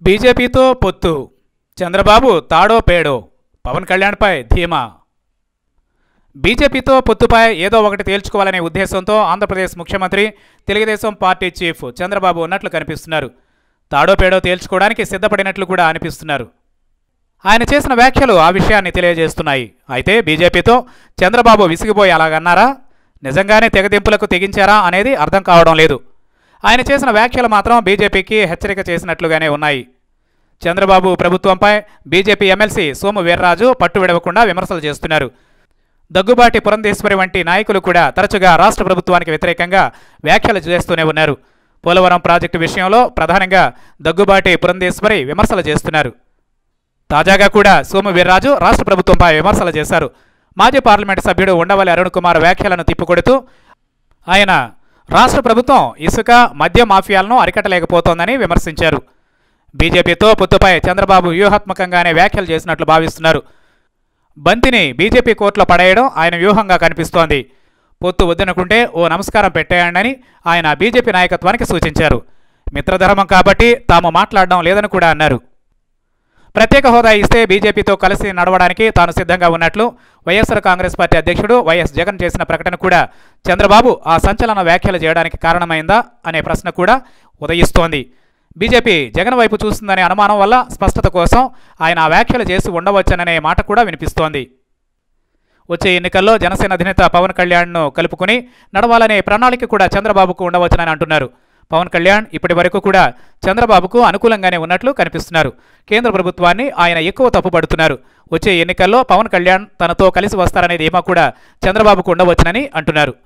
బీజేపీతో పొత్తు చంద్రబాబు తాడో పేడో పవన్ కళ్యాణ్పై ధీమా బీజేపీతో పొత్తుపై ఏదో ఒకటి తేల్చుకోవాలనే ఉద్దేశంతో ఆంధ్రప్రదేశ్ ముఖ్యమంత్రి తెలుగుదేశం పార్టీ చీఫ్ చంద్రబాబు ఉన్నట్లు కనిపిస్తున్నారు తాడో పేడో తేల్చుకోవడానికి సిద్ధపడినట్లు కూడా అనిపిస్తున్నారు ఆయన చేసిన వ్యాఖ్యలు ఆ విషయాన్ని తెలియజేస్తున్నాయి అయితే బీజేపీతో చంద్రబాబు విసిగిపోయి అలాగన్నారా నిజంగానే తెగదింపులకు తెగించారా అనేది అర్థం కావడం లేదు ఆయన చేసిన వ్యాఖ్యలు మాత్రం బీజేపీకి హెచ్చరిక చేసినట్లుగానే ఉన్నాయి చంద్రబాబు ప్రభుత్వంపై బీజేపీ ఎమ్మెల్సీ సోము వీర్రాజు పట్టు విడవకుండా విమర్శలు చేస్తున్నారు దగ్గుబాటి పురంధేశ్వరి వంటి నాయకులు కూడా తరచుగా రాష్ట్ర ప్రభుత్వానికి వ్యతిరేకంగా వ్యాఖ్యలు చేస్తూనే ఉన్నారు పోలవరం ప్రాజెక్టు విషయంలో ప్రధానంగా దగ్గుబాటి పురంధేశ్వరి విమర్శలు చేస్తున్నారు తాజాగా కూడా సోము వీర్రాజు రాష్ట్ర ప్రభుత్వంపై విమర్శలు చేశారు మాజీ పార్లమెంటు సభ్యుడు ఉండవల్లి అరుణ్ కుమార్ వ్యాఖ్యలను తిప్పికొడుతూ ఆయన రాష్ట్ర ప్రభుత్వం ఇసుక మద్య మాఫియాలను అరికట్టలేకపోతోందని విమర్శించారు బీజేపీతో పొత్తుపై చంద్రబాబు వ్యూహాత్మకంగానే వ్యాఖ్యలు చేసినట్లు భావిస్తున్నారు బంతిని బీజేపీ కోర్టులో పడేయడం ఆయన వ్యూహంగా కనిపిస్తోంది పొత్తు వద్దనుకుంటే ఓ నమస్కారం పెట్టేయండి ఆయన బీజేపీ నాయకత్వానికి సూచించారు మిత్రధర్మం కాబట్టి తాము మాట్లాడడం లేదని కూడా అన్నారు ప్రత్యేక హోదా ఇస్తే బీజేపీతో కలిసి నడవడానికి తాను సిద్ధంగా ఉన్నట్లు వైఎస్ఆర్ కాంగ్రెస్ పార్టీ అధ్యక్షుడు వైఎస్ జగన్ చేసిన ప్రకటన కూడా చంద్రబాబు ఆ సంచలన వ్యాఖ్యలు చేయడానికి కారణమైందా అనే ప్రశ్న కూడా ఉదయిస్తోంది బీజేపీ జగన్ వైపు చూస్తుందనే అనుమానం వల్ల స్పష్టత కోసం ఆయన ఆ వ్యాఖ్యలు చేసి ఉండవచ్చననే మాట కూడా వినిపిస్తోంది వచ్చే ఎన్నికల్లో జనసేన అధినేత పవన్ కళ్యాణ్ను కలుపుకుని నడవాలనే ప్రణాళిక కూడా చంద్రబాబుకు ఉండవచ్చునని అంటున్నారు పవన్ కళ్యాణ్ ఇప్పటి వరకు కూడా చంద్రబాబుకు అనుకూలంగానే ఉన్నట్లు కనిపిస్తున్నారు కేంద్ర ప్రభుత్వాన్ని ఆయన ఎక్కువ తప్పుపడుతున్నారు వచ్చే ఎన్నికల్లో పవన్ కళ్యాణ్ తనతో కలిసి వస్తారనే ధీమా కూడా చంద్రబాబుకు ఉండవచ్చునని అంటున్నారు